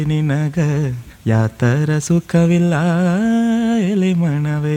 ನಿನಗ ಯಾತರ ಸುಖವಿಲ್ಲ ಎಲೆ ಮಣವೇ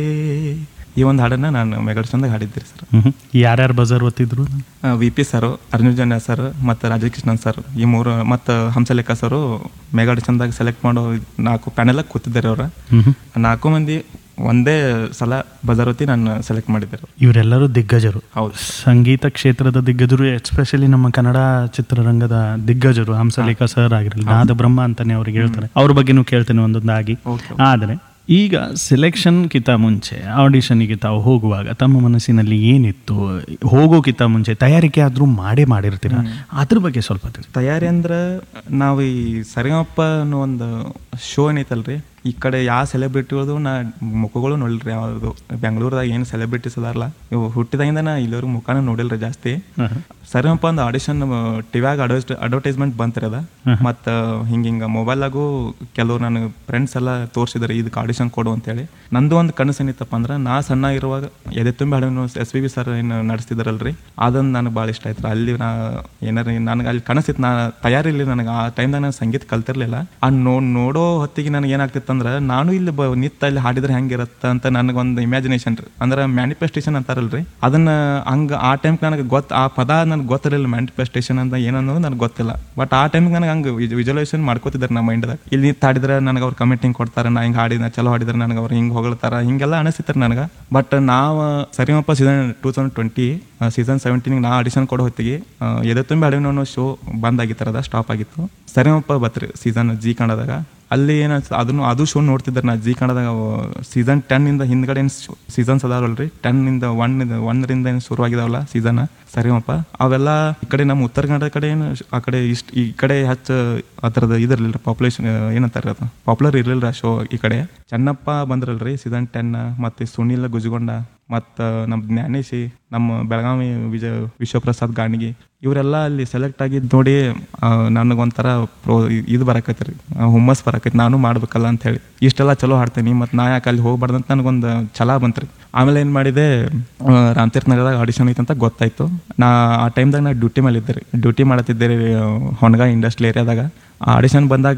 ಈ ಒಂದು ಹಾಡನ್ನ ನಾನು ಮೆಗಡ್ ಚಂದಾಗ ಹಾಡಿದ್ದೀರಿ ಸರ್ ಯಾರ್ಯಾರು ಬಜಾರ್ ಒತ್ತಿದ್ರು V P sir Arjun Janya sir ಮತ್ತು ರಾಜೀವ್ ಕೃಷ್ಣನ್ ಸರ್ ಈ ಮೂರು ಮತ್ತು ಹಂಸಲೇಖ ಸರು ಮೆಗಾಡ್ ಚಂದಾಗ ಸೆಲೆಕ್ಟ್ ಮಾಡೋ ನಾಲ್ಕು ಪ್ಯಾನೆಲಾಗ ಕೂತಿದ್ದಾರೆ ಅವ್ರ ನಾಲ್ಕು ಮಂದಿ ಒಂದೇ ಸಲ ಬಜಾರತಿ ನಾನು ಸೆಲೆಕ್ಟ್ ಮಾಡಿದ್ದಾರೆ ಇವರೆಲ್ಲರೂ ದಿಗ್ಗಜರು ಹೌದು ಸಂಗೀತ ಕ್ಷೇತ್ರದ ದಿಗ್ಗಜರು ಎಸ್ಪೆಷಲಿ ನಮ್ಮ ಕನ್ನಡ ಚಿತ್ರರಂಗದ ದಿಗ್ಗಜರು ಹಂಸಲೇಖ ಸರ್ ಆಗಿರಲಿ ನಾದ ಬ್ರಹ್ಮ ಅಂತಾನೆ ಅವ್ರಿಗೆ ಹೇಳ್ತಾರೆ ಅವ್ರ ಬಗ್ಗೆನೂ ಕೇಳ್ತೇನೆ ಒಂದೊಂದಾಗಿ ಓಕೆ ಆದರೆ ಈಗ ಸೆಲೆಕ್ಷನ್ಗಿಂತ ಮುಂಚೆ ಆಡಿಷನ್ಗೆ ತಾವು ಹೋಗುವಾಗ ತಮ್ಮ ಮನಸ್ಸಿನಲ್ಲಿ ಏನಿತ್ತು ಹೋಗೋಕ್ಕಿಂತ ಮುಂಚೆ ತಯಾರಿಕೆ ಆದರೂ ಮಾಡೇ ಮಾಡಿರ್ತೀರ ಅದ್ರ ಬಗ್ಗೆ ಸ್ವಲ್ಪ ತಿಳಿ ತಯಾರಿ ಅಂದ್ರೆ ನಾವು ಈ ಸರಿಗಮಪ್ಪ ಅನ್ನೋ ಒಂದು ಶೋ ಏನೈತಲ್ರಿ ಈ ಕಡೆ ಯಾವ ಸೆಲೆಬ್ರಿಟಿಗಳದು ನಾ ಮುಖಗಳು ನೋಡಿಲ್ರಿ ಯಾವುದು ಬೆಂಗಳೂರದಾಗ ಏನು ಸೆಲೆಬ್ರಿಟೀಸ್ ಅದಾರಲ್ಲ ಇವು ಹುಟ್ಟಿದಾಗಿಂದ ನಾ ಇಲ್ಲಿವರೆಗೂ ಮುಖಾನ ನೋಡಿಲ್ರಿ ಜಾಸ್ತಿ ಸರಿಗಮಪ್ಪ ಒಂದು ಆಡಿಷನ್ ಟಿವ್ಯಾಗ ಅಡ್ವೈಸ್ ಅಡ್ವರ್ಟೈಸ್ಮೆಂಟ್ ಬಂತ್ರಿ ಅದ ಮತ್ತು ಹಿಂಗೆ ಹಿಂಗೆ ಮೊಬೈಲಾಗೂ ಕೆಲವು ನನ್ನ ಫ್ರೆಂಡ್ಸ್ ಎಲ್ಲ ತೋರಿಸಿದಾರೆ ಇದಕ್ಕೆ ಆಡಿಷನ್ ಕೊಡು ಅಂತೇಳಿ ನಂದು ಒಂದು ಕನಸು ಏನಿತ್ತಪ್ಪ ಅಂದ್ರೆ ನಾ ಸಣ್ಣ ಇರುವಾಗ ಎದೆ ತುಂಬಿ ಹಾಡನ್ನು ಎಸ್ ಪಿ ಬಿ ಸರ್ ಏನು ನಡೆಸ್ತಿದಾರಲ್ರಿ ಅದೊಂದು ನನಗೆ ಭಾಳ ಇಷ್ಟ ಆಯ್ತು ಅಲ್ಲಿ ನಾ ಏನಾರ ನನಗೆ ಅಲ್ಲಿ ಕನಸಿತ್ತು ನಾ ತಯಾರಿಲ್ಲ ನನಗೆ ಆ ಟೈಮ್ದಾಗ ನಾನು ಸಂಗೀತ ಕಲ್ತಿರ್ಲಿಲ್ಲ ಆ ನೋ ನೋಡೋ ಹೊತ್ತಿಗೆ ನನಗೆ ಏನಾಗ್ತಿತ್ತು ಅಂದ್ರೆ ನಾನು ಇಲ್ಲಿ ಬ ನಿತ್ತ ಅಲ್ಲಿ ಹಾಡಿದ್ರೆ ಹೆಂಗಿರತ್ತ ಅಂತ ನನಗೊಂದು ಇಮ್ಯಾಜಿನೇಷನ್ ರೀ ಅಂದ್ರೆ ಮ್ಯಾನಿಫೆಸ್ಟೇಷನ್ ಅಂತಾರಲ್ರಿ ಅದನ್ನ ಹಂಗ ಆ ಟೈಮ್ ನನಗೆ ಗೊತ್ತ ಆ ಪದ ನನಗೆ ಗೊತ್ತಿರಲಿಲ್ಲ ಮ್ಯಾನಿಫೆಸ್ಟೇಷನ್ ಅಂತ ಏನನ್ನೋದು ನನಗೆ ಗೊತ್ತಿಲ್ಲ ಬಟ್ ಆ ಟೈಮ್ ನನಗೆ ಹಂಗೆ ವಿಜುವಲೈಸೇಷನ್ ಮಾಡ್ಕೋತಿದ್ದಾರೆ ನಮ್ಮ ಮೈಂಡ್ದಾಗ ಇಲ್ಲಿ ನಿಂತು ಹಾಡಿದ್ರೆ ನನಗೆ ಅವ್ರು ಕಮೆಂಟ್ ಹಿಂಗೆ ಕೊಡ್ತಾರೆ ನಾ ಹಿಂಗೆ ಹಾಡಿದ ಚಲೋ ಹಾಡಿದ್ರೆ ನನಗೆ ಅವ್ರು ಹಿಂಗೆ ಹೊಗಳ್ತಾರ ಹಿಂಗೆಲ್ಲ ಅನಿಸ್ತಿತ್ತು ನನಗೆ ಬಟ್ ನಾವು Sarigamapa season two thousand twenty season ಸೆವೆಂಟೀನಿಗೆ ನಾ ಆಡಿಷನ್ ಕೊಡೋ ಹೊತ್ತಿಗೆ ಆ, ಎದೆ ತುಂಬಿ ಹಾಡಿನ ಅನ್ನೋ ಶೋ ಬಂದ್ ಆಗಿತ್ತಾರದ ಸ್ಟಾಪ್ ಆಗಿತ್ತು ಸರಿಮಪ್ಪ ಬತ್ರಿ ಸೀಸನ್ ಜಿ ಕನ್ನಡದಾಗ ಅಲ್ಲಿ ಏನ ಅದನ್ನು ಅದು ಶೋ ನೋಡ್ತಿದ್ದಾರೆ ನಾ ಜಿ ಕನ್ನಡದಾಗ ಸೀಸನ್ ಟೆನ್ ಇಂದ ಹಿಂದ್ಗಡೆ ಏನು ಸೀಸನ್ಸ್ ಅದಾವಲ್ರಿ ಟೆನ್ ಇಂದ ಒನ್ ಒಂದರಿಂದ ಏನು ಶುರುವಾಗಿದಾವಲ್ಲ ಸೀಸನ್ ಸರಿಮಪ್ಪ ಅವೆಲ್ಲ ಈ ಕಡೆ ನಮ್ಮ ಉತ್ತರ ಕನ್ನಡ ಕಡೆ ಏನು ಆ ಕಡೆ ಇಷ್ಟ ಈ ಕಡೆ ಹೆಚ್ಚು ಆ ಥರದ ಇದಿರಲಿಲ್ಲ ಪಾಪ್ಯುಲೇಷನ್ ಏನಂತಾರೆ ಅದು ಪಾಪ್ಯುಲರ್ ಇರಲಿಲ್ಲ ಶೋ ಈ ಕಡೆ ಚೆನ್ನಪ್ಪ ಬಂದ್ರಲ್ರಿ ಸೀಸನ್ ಟೆನ್ ಮತ್ತು ಸುನಿಲ್ ಗುಜಗೊಂಡ ಮತ್ತು ನಮ್ಮ ಜ್ಞಾನೇಶಿ ನಮ್ಮ ಬೆಳಗಾವಿ ವಿಜಯ ವಿಶ್ವಪ್ರಸಾದ್ ಗಾಣಿಗಿ ಇವರೆಲ್ಲ ಅಲ್ಲಿ ಸೆಲೆಕ್ಟ್ ಆಗಿದ್ದು ನೋಡಿ ಆ, ನನಗೊಂಥರ ಪ್ರೋ ಇದು ಬರಕೈತಿ ರೀ ಹುಮ್ಮಸ್ ಬರಕೈತಿ ನಾನು ಮಾಡ್ಬೇಕಲ್ಲ ಅಂತ ಹೇಳಿ ಇಷ್ಟೆಲ್ಲ ಚಲೋ ಹಾಡ್ತೀನಿ ಮತ್ತು ನಾ ಯಾಕೆ ಅಲ್ಲಿ ಹೋಗ್ಬಾರ್ದು ಅಂತ ನನಗೊಂದು ಛಲ ಬಂತ್ರಿ ಆಮೇಲೆ ಏನು ಮಾಡಿದೆ ಆ, ರಾಮತೀರ್ಥ ನಗರದಾಗ ಆಡಿಷನ್ ಐತೆ ಅಂತ ಗೊತ್ತಾಯ್ತು ನಾ ಆ ಟೈಮ್ದಾಗ ನಾ ಡ್ಯೂಟಿ ಮೇಲೆ ಇದ್ದೆ ರೀ ಡ್ಯೂಟಿ ಮಾಡತ್ತಿದ್ದೆ ರೀ ಹೊಣಗ ಇಂಡಸ್ಟ್ರಿ ಏರಿಯಾದಾಗ ಆಡಿಷನ್ ಬಂದಾಗ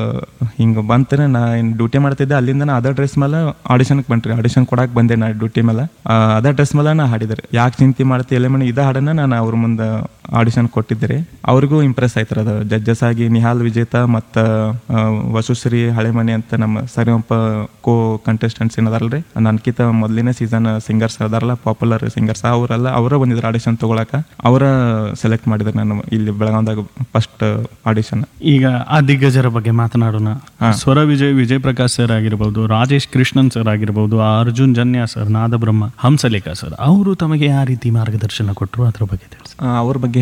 ಹಿಂಗೆ ಬಂತೇನೆ ನಾ ಏನು ಡ್ಯೂಟಿ ಮಾಡ್ತಿದ್ದೆ ಅಲ್ಲಿಂದ ನಾ ಅದೇ ಡ್ರೆಸ್ ಮೇಲೆ ಆಡಿಷನ್ಗೆ ಬಂಟ್ರಿ ಆಡಿಷನ್ ಕೊಡಕ್ಕೆ ಬಂದೆ ನಾ ಡ್ಯೂಟಿ ಮೇಲೆ ಆ, ಅದೇ ಡ್ರೆಸ್ ಮೇಲೆ ನಾ ಹಾಡಿದ್ರಿ ಯಾಕೆ ಚಿಂತೆ ಮಾಡ್ತಿ ಎಲೆ ಮನೆ ಇದೇ ಹಾಡನ್ನ ನಾನು ಅವ್ರ ಮುಂದೆ ಆಡಿಷನ್ ಕೊಟ್ಟಿದ್ದೆ ರೀ ಅವ್ರಿಗೂ ಇಂಪ್ರೆಸ್ ಆಯ್ತು ಅದು ಜಡ್ಜಸ್ ಆಗಿ ನಿಹಾಲ್ ವಿಜೇತ ಮತ್ತು ವಸುಶ್ರೀ ಹಳೆಮನೆ ಅಂತ ನಮ್ಮ ಸರಿಯಂಪ ಕೋ ಕಂಟೆಸ್ಟೆಂಟ್ಸ್ ಏನದಾರಲ್ರಿ ನನ್ಕಿಂತ ಮೊದಲಿನ ಸೀಸನ್ ಸಿಂಗರ್ಸ್ ಅದಾರಲ್ಲ ಪಾಪ್ಯುಲರ್ ಸಿಂಗರ್ಸ್ ಅವರೆಲ್ಲ ಅವರ ಬಂದಿದ್ರು ಆಡಿಷನ್ ತಗೊಳಕ ಅವರ ಸೆಲೆಕ್ಟ್ ಮಾಡಿದ್ರು ನಾನು ಇಲ್ಲಿ ಬೆಳಗಾವ್ದಾಗ ಫಸ್ಟ್ ಆಡಿಷನ್ ಈಗ ಆ ದಿಗ್ಗಜರ ಬಗ್ಗೆ ಮಾತನಾಡೋಣ ಸ್ವರ ವಿಜಯ್ ವಿಜಯ್ ಪ್ರಕಾಶ್ ಸರ್ ಆಗಿರ್ಬೋದು ರಾಜೇಶ್ ಕೃಷ್ಣನ್ ಸರ್ ಆಗಿರ್ಬೋದು ಆ ಅರ್ಜುನ್ ಜನ್ಯ ಸರ್ ನಾದಬ್ರಹ್ಮ ಹಂಸಲೇಖ ಸರ್ ಅವರು ತಮಗೆ ಯಾವ ರೀತಿ ಮಾರ್ಗದರ್ಶನ ಕೊಟ್ಟರು ಅದ್ರ ಬಗ್ಗೆ ತಿಳಿಸಿ ಅವ್ರ ಬಗ್ಗೆ